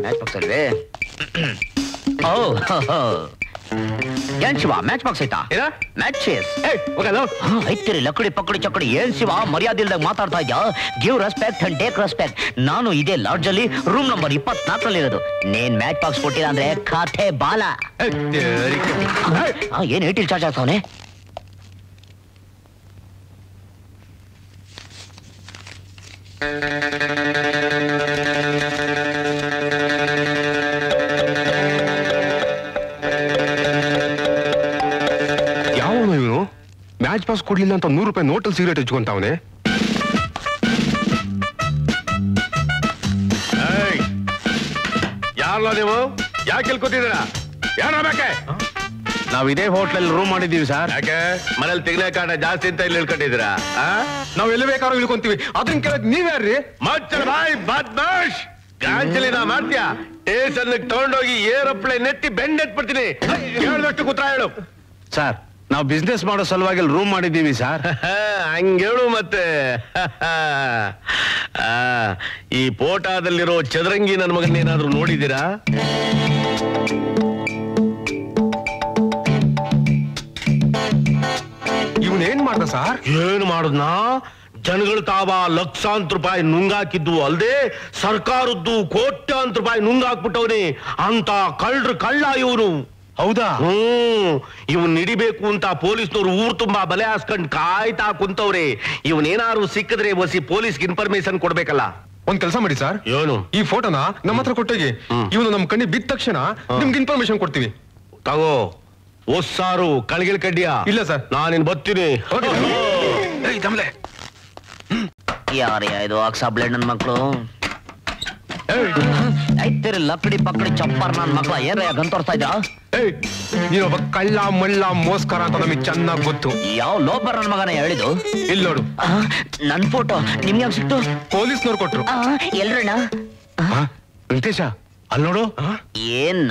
Match box ಅಲ್ವೇ ಓ ಏನ್ Shiva match box ಐತಾ ಏನ? ಮ್ಯಾಚಸ್ ಹೋಗಲ್ಲ ಐತಿರಿ ಲಕ್ಕಡಿ ಪಕ್ಕಡಿ ಚಕ್ಕಡಿ ಏನ್ ಶಿವ ಮರ್ಯಾದೆ ಇಲ್ದಾಗ ಮಾತಾಡ್ತಾ ಇದ್ಯಾ give respect and take respect ನಾನು ಇದೇ ಲಾಡ್ಜ್ ಅಲ್ಲಿ ರೂಮ್ ನಂಬರ್ ಇಪ್ಪತ್ನಾಲ್ಕರಲ್ಲಿ ಇರೋದು ನೀನ್ ಮ್ಯಾಚ್ ಬಾಕ್ಸ್ ಕೊಟ್ಟಿಲ್ಲ ಅಂದ್ರೆ ಖಾತೆ ಬಾಲ ಆ, ಏನ್ ಏಟಿಲ್ ಚಾರ್ಜ್ ಆಗ್ತಾವನೆ ಯಾವನು ಇವನು ಮ್ಯಾಚ್ ಪಾಸ್ ಕೊಡ್ಲಿಲ್ಲ ಅಂತ ನೂರು ರೂಪಾಯಿ ನೋಟಲ್ ಸಿಗರೇಟ್ ಹಚ್ಕೊಂತಾವನೆ ಯಾರಲ್ಲ ನೀವು ಯಾಕೆ ಕೇಳ್ಕೊತಿದ್ದೀರಾ ಯಾರ ಬೇಕೆ ನಾವ್ ಇದೇ ಹೋಟ್ಲಲ್ಲಿ ರೂಮ್ ಮಾಡಿದೀವಿ ಸರ್ ಯಾಕೆ ಮನೇಲಿ ತೆಗಿಲೆ ಕಾಟ ಜಾಸ್ತಿ ಅಂತ ಇಲ್ಲಿ ಇಳ್ಕೊಂಡಿದ್ದೀರಾ ನಾವ್ ಎಲ್ಲಿ ಬೇಕಾದ್ರೂ ಇಳ್ಕೊಂತೀವಿ ಅದನ್ನ ಕೇಳಕ್ ನೀವ್ಯಾರ್ರಿ ಮಚ್ಚ ಬಾಯ್ ಬದ್ಮಾಶ್ ಗಾಂಜಲಿ ನಾ ಮಾಡ್ತೀಯಾ ಸ್ಟೇಷನ್ ತಗೊಂಡೋಗಿ ಏರೋಪ್ಲೇನ್ ನೆತ್ತಿ ಬೆಂಡ್ ಎತ್ಬಿಡ್ತೀನಿ ಕೇಳಿದಷ್ಟು ಕೂತ್ರ ಹೇಳು ಸರ್ ನಾವು ಬಿಸ್ನೆಸ್ ಮಾಡೋ ಸಲುವಾಗಿ ರೂಮ್ ಮಾಡಿದೀವಿ ಸರ್ ಹಂಗೇಳು ಮತ್ತೆ ಆ, ಈ ಫೋಟಾದಲ್ಲಿರೋ ಚದರಂಗಿ ನನ್ನ ಮಗನ ಏನಾದ್ರೂ ನೋಡಿದ್ದೀರಾ ಇವನೇನ್ ಮಾಡ್ದ ಸರ್ ಏನು ಮಾಡುದ್ನಾ ಜನಗಳು ತಾವ ಲಕ್ಷಾಂತರ ರೂಪಾಯಿ ನುಂಗಾಕಿದ್ದು ಅಲ್ದೆ ಸರ್ಕಾರದ್ದು ಕೋಟ್ಯಾಂತರ ರೂಪಾಯಿ ನುಂಗಾಕ್ಬಿಟ್ಟವ್ನೆ ಅಂತ ಕಳ್ರ ಕಳ್ಳ ಇವನು ಹೌದಾ ಹ್ಮ್ ಇವನ್ ಹಿಡಿಬೇಕು ಅಂತ ಪೊಲೀಸ್ನವ್ರು ಊರ್ ತುಂಬಾ ಬಲೆ ಹಾಸ್ಕೊಂಡ್ ಕಾಯ್ತಾ ಕುಂತವ್ರೆ ಇವನೇನಾದ್ರು ಸಿಕ್ಕಿದ್ರೆ ಒಸಿ ಪೊಲೀಸ್ಗೆ ಇನ್ಫಾರ್ಮೇಶನ್ ಕೊಡ್ಬೇಕಲ್ಲ ಒಂದ್ ಕೆಲಸ ಮಾಡಿ ಸರ್ ಏನು ಈ ಫೋಟೋನ ನಮ್ಮ ಹತ್ರ ಕೊಟ್ಟೋಗಿ ಇವನು ನಮ್ ಕಣ್ಣಿ ಬಿದ್ದ ತಕ್ಷಣ ನಿಮ್ಗೆ ಇನ್ಫಾರ್ಮೇಶನ್ ಕೊಡ್ತೀವಿ ತಗೋ ಒಸ್ಸಾರು ಕಳ್ಗಿಲ್ ಕಡ್ಡಿಯ ಇಲ್ಲ ಸರ್. ನಾನಿನ್ ಬರ್ತೀನಿ ಯಾರೇ ಇದು ಅಕ್ಸಾ ಬ್ಲೇಡ್ ನನ್ ಮಕ್ಳು ಐತಿರಿ ಲಕ್ಕಡಿ ಪಕ್ಕಡಿ ಚಪ್ಪರ್ ನನ್ ಮಕ್ಳ ಏನ್ರಯ್ಯ ಗಂತೋರ್ತಾ ಇದ್ಯಾ ಏಯ್ ನೀನೊಬ್ಬ ಕಳ್ಳ ಮಳ್ಳ ಮೋಸ್ಕರ ಅಂತ ನಮಗೆ ಚೆನ್ನಾಗ್ ಗೊತ್ತು ಯಾವ ಲೋಬರ್ ನನ್ ಮಗನ ಹೇಳಿದು ಇಲ್ಲಿ ನೋಡು ಆ, ನನ್ ಫೋಟೋ ನಿಮ್ಗೆ ಯಾವಾಗ ಸಿಕ್ತು ಪೊಲೀಸ್ನವ್ರು ಕೊಟ್ರು ಆ, ಎಲ್ರಣ್ಣ ವೆಂಕಟೇಶ ಅಲ್ಲಿ ನೋಡು ಏನ್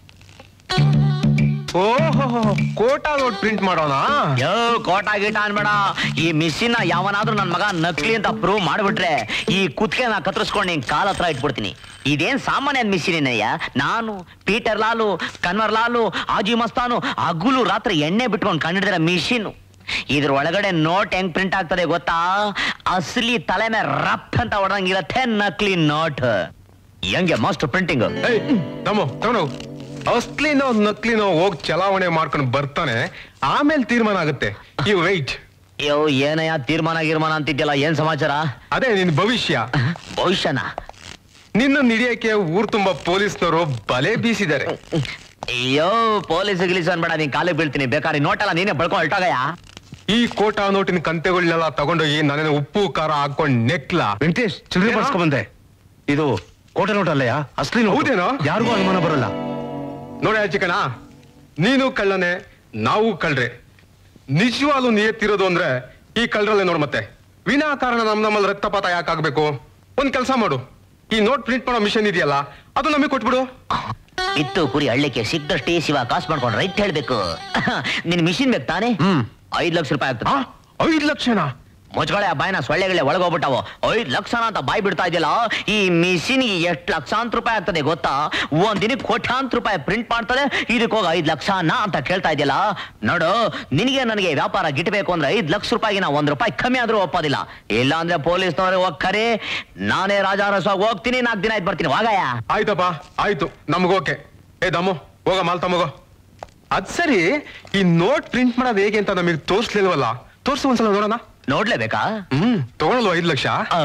ಓಹೋ ಕೋಟಾ ನೋಟ್ ಪ್ರಿಂಟ್ ಮಾಡೋಣ ಯೋ ಕೋಟ ಗೀಟ ಅನ್ಬೇಡ ಈ ಮಿಸ್ಸಿನ ಯಾವನಾದ್ರೂ ನನ್ ಮಗ ನಕ್ಲಿ ಅಂತ ಪ್ರೂವ್ ಮಾಡ್ಬಿಟ್ರೆ ಈ ಕುತ್ಕೆ ನಾ ಕತ್ತರಿಸ್ಕೊಂಡು ನಿನ್ ಕಾಲ್ ಹತ್ರ ಇಟ್ಬಿಡ್ತೀನಿ ಇದೇನ್ ಸಾಮಾನ್ಯ ಮಿಸ್ಸಿನಯ್ಯ ನಾನು ಪೀಟರ್ ಲಾಲು ಕನ್ವರ್ ಲಾಲು ಆಜಿ ಮಸ್ತಾನು ಹಗುಲು ರಾತ್ರಿ ಎಣ್ಣೆ ಬಿಟ್ಕೊಂಡು ಕಂಡಿಡಿದ್ರೆ ಮಿಷಿನ್ ಇದ್ರ ಒಳಗಡೆ ನೋಟ್ ಹೆಂಗ್ ಪ್ರಿಂಟ್ ಆಗ್ತದೆ ಗೊತ್ತಾ ಅಸಲಿ ತಲೆ ಮೇಲೆ ರಫ್ ಅಂತ ಹೊಡೆದಂಗಿರತ್ತೆ ನಕಲಿ ನೋಟ್ ಹೆಂಗೆ ಮಸ್ಟ್ ಪ್ರಿಂಟಿಂಗ್ ಏಯ್ ನಮ್ಮೋ ತಗೊಂಡು ಅಸ್ಲಿನೋ ನಕ್ಲಿನೋ ಹೋಗ್ ಚಲಾವಣೆ ಮಾಡ್ಕೊಂಡು ಬರ್ತಾನೆ ಆಮೇಲೆ ತೀರ್ಮಾನ ಆಗುತ್ತೆ ಈ ವೈಟ್ ಅಯ್ಯೋ ಏನಯ್ಯ ತೀರ್ಮಾನ ಗೀರ್ಮಾನ ಅಂತಿದ್ಯಲ್ಲ ಏನ್ ಸಮಾಚಾರ ಅದೇ ನಿನ್ ಭವಿಷ್ಯ ಭವಿಷ್ಯನ ನಿನ್ನ ಹಿಡಿಯಕ್ಕೆ ಊರ್ ತುಂಬಾ ಪೊಲೀಸ್ನವರು ಬಲೆ ಬೀಸಿದ್ದಾರೆ ಅಯ್ಯೋ ಪೊಲೀಸ್ ಗಿಲೀಸ್ ಅನ್ಬೇಡ ನೀನ್ ಕಾಲಿಗೆ ಬೀಳ್ತೀನಿ ಬೇಕಾದ್ರೆ ನೋಟಲ್ಲ ನೀನೇ ಬಳ್ಕೊಂಡು ಹೊಲ್ಟಾಗಯ್ಯ ಈ ಕೋಟಾ ನೋಟಿನ ಕಂತೆಗಳನ್ನೆಲ್ಲ ತಗೊಂಡೋಗಿ ನಾನೇನು ಉಪ್ಪು ಖಾರ ಹಾಕೊಂಡ್ ನೆಕ್ಲಾ ವೆಂಕಟೇಶ್ ಚಿಲ್ಲರೆ ಏನೋ? ಬರ್ಸ್ಕೊಂಡ್ ಬಂದೆ ಇದು ಕೋಟೆ ನೋಟ್ ಅಲ್ಲಯ್ಯ ಅಸ್ಲಿ ನೋಟು. ಹೌದೇನೋ? ಯಾರಿಗೂ ಅನುಮಾನ ಬರಲ್ಲ ನೋಡಿ ಚಿಕ್ಕಣ ನೀನು ಕಳ್ಳನೆ ನಾವು ಕಳ್ರೆ ನಿಜವಾಗ್ಲೂ ನಿಯತ್ತಿರೋದು ಅಂದ್ರೆ ಈ ಕಳ್ರಲ್ಲೇ ನೋಡ್ ಮತ್ತೆ ವಿನಾಕಾರಣ ನಮ್ ನಮ್ಮಲ್ಲಿ ರಕ್ತಪಾತ ಯಾಕಾಗ್ಬೇಕು ಒಂದ್ ಕೆಲಸ ಮಾಡು ಈ ನೋಟ್ ಪ್ರಿಂಟ್ ಮಾಡೋ ಮಿಷನ್ ಇದೆಯಲ್ಲ ಅದು ನಮಗೆ ಕೊಟ್ಬಿಡು ಇತ್ತು ಕುರಿ ಹಳ್ಳಿಕ್ಕೆ ಸಿಕ್ಕಷ್ಟೇ ಶಿವ ಕಾಸು ಮಾಡ್ಕೊಂಡು ರೈಟ್ ಹೇಳ್ಬೇಕು ನಿನ್ ಮಿಷಿನ್ ಬೇಕು ತಾನೇ ಐದ್ ಲಕ್ಷ ರೂಪಾಯಿ ಆಗ್ತದೆ ಆ ಐದ್ ಲಕ್ಷನಾ ಮುಚ್ಕೊಳೆ ಆ ಬಾಯಿನ ಸೊಳ್ಳೆಗಳೇ ಒಳಗೋಗ್ಬಿಟ್ಟಾವು ಐದ್ ಲಕ್ಷನ ಅಂತ ಬಾಯಿ ಬಿಡ್ತಾ ಇದೆಯಲ್ಲ ಈ ಮಿಷಿನ್ಗೆ ಎಷ್ಟು ಲಕ್ಷಾಂತರ ರೂಪಾಯಿ ಆಗ್ತದೆ ಗೊತ್ತಾ ಒಂದ್ ದಿನಕ್ಕೆ ಕೋಟ್ಯಾಂತರ ರೂಪಾಯಿ ಪ್ರಿಂಟ್ ಮಾಡ್ತದೆ ಇದಕ್ಕೆ ಹೋಗಿ ಐದ್ ಲಕ್ಷನ ಅಂತ ಕೇಳ್ತಾ ಇದೆಯಲ್ಲ ನೋಡು ನಿನಗೆ ನನಗೆ ವ್ಯಾಪಾರ ಗಿಟ್ಬೇಕು ಅಂದ್ರೆ ಐದ್ ಲಕ್ಷ ರೂಪಾಯಿಗೆ ನಾ ಒಂದ್ ರೂಪಾಯಿ ಕಮ್ಮಿ ಆದ್ರೂ ಒಪ್ಪೋದಿಲ್ಲ ಇಲ್ಲ ಅಂದ್ರೆ ಪೊಲೀಸ್ನವ್ರೆ ಹೋಗ್ಕರೆ ನಾನೇ ರಾಜಾರಸವಾಗಿ ಹೋಗ್ತೀನಿ ನಾಲ್ಕು ದಿನ ಆಯ್ತು ಬರ್ತೀನಿ ವಾಗಯ್ಯ ಆಯ್ತಪ್ಪ ಆಯ್ತು ನಮ್ಗೋಕೆ ಏ ದಮ್ಮು ಹೋಗ ಮಾಲ್ ತಮಗೋ ಅದ್ ಸರಿ ಈ ನೋಟ್ ಪ್ರಿಂಟ್ ಮಾಡೋದು ಹೇಗೆ ಅಂತ ನಮಗೆ ತೋರ್ಸ್ಲಿಲ್ವಲ್ಲ ತೋರ್ಸು ಒಂದ್ಸಲ ನೋಡೋಣ ನೋಡ್ಲೇಬೇಕಾ ಹ್ಮ್ ತಗೊಳಲ್ವ ಐದ್ ಲಕ್ಷ ಔ.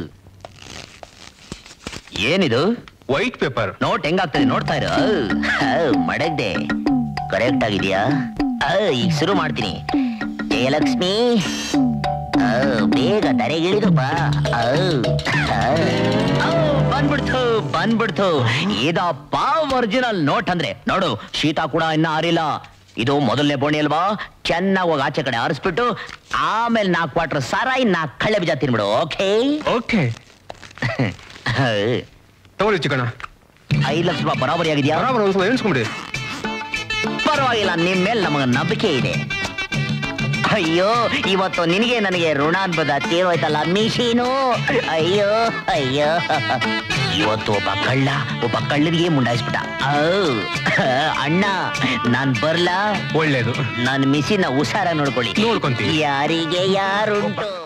ಏನಿದು ವೈಟ್ ಪೇಪರ್ ನೋಟ್ ಹೆಂಗಾಗ್ತದೆ ನೋಡ್ತಾ ಇರು ಔ, ಮಡಗ್ದೆ ಕರೆಕ್ಟ್ ಆಗಿದ್ಯಾ ಔ, ಈಗ ಶುರು ಮಾಡ್ತೀನಿ ಜಯಲಕ್ಷ್ಮಿ ಔ, ಬೇಗ ತರೆಗಿಳಿದು ಬಾ ಔ, ಔ. ಔ, ಬಂದ್ಬಿಡ್ತು ಬಂದ್ಬಿಡ್ತು ಇದಪ್ಪ ಒರಿಜಿನಲ್ ನೋಟ್ ಅಂದ್ರೆ ನೋಡು ಶೀತ ಕೂಡ ಇನ್ನ ಆರಿಲ್ಲ ಇದು ಮೊದಲನೇ ಬೋಣಿ ಅಲ್ವಾ ಚೆನ್ನಾಗಿ ಹೋಗಿ ಆಚೆ ಕಡೆ ಆರಿಸ್ಬಿಟ್ಟು ಆಮೇಲೆ ನಾಲ್ಕು ಕ್ವಾರ್ಟರ್ ಸಾರಾಯಿ ನಾಲ್ಕು ಕಳ್ಳೆ ಬೀಜ ತಿನ್ಬಿಡು ಓಕೆ ಓಕೆ ತಗೊಳ್ಳಿ ಚಿಕ್ಕಣ್ಣ ಐದು ಲಕ್ಷ ರೂಪಾಯಿ ಬರಾಬರಿ ಆಗಿದ್ಯಾ ಬರಾಬರ್ ಒಂದ್ಸಲ ಎಣಿಸ್ಕೊಂಬಿಡಿ ಪರವಾಗಿಲ್ಲ ನಿಮ್ ಮೇಲೆ ನಮಗ ನಂಬಿಕೆ ಇದೆ ಅಯ್ಯೋ ಇವತ್ತು ನಿನಗೆ ನನಗೆ ಋಣ ಅನ್ಬೋದ ತೀರೋಯ್ತಲ್ಲ ಮೀಶೀನು ಅಯ್ಯೋ ಅಯ್ಯೋ ಇವತ್ತು ಒಬ್ಬ ಕಳ್ಳ ಒಬ್ಬ ಕಳ್ಳನಿಗೆ ಮುಂಡಾಯಿಸ್ಬಿಟ್ಟ ಔ, ಅಣ್ಣ ನಾನ್ ಬರ್ಲಾ ಒಳ್ಳೇದು ನನ್ ಮಿಸಿನ ಹುಷಾರ ನೋಡ್ಕೊಳ್ಳಿ ನೋಡ್ಕೊಂತೀವಿ. ಯಾರಿಗೆ ಯಾರುಂಟು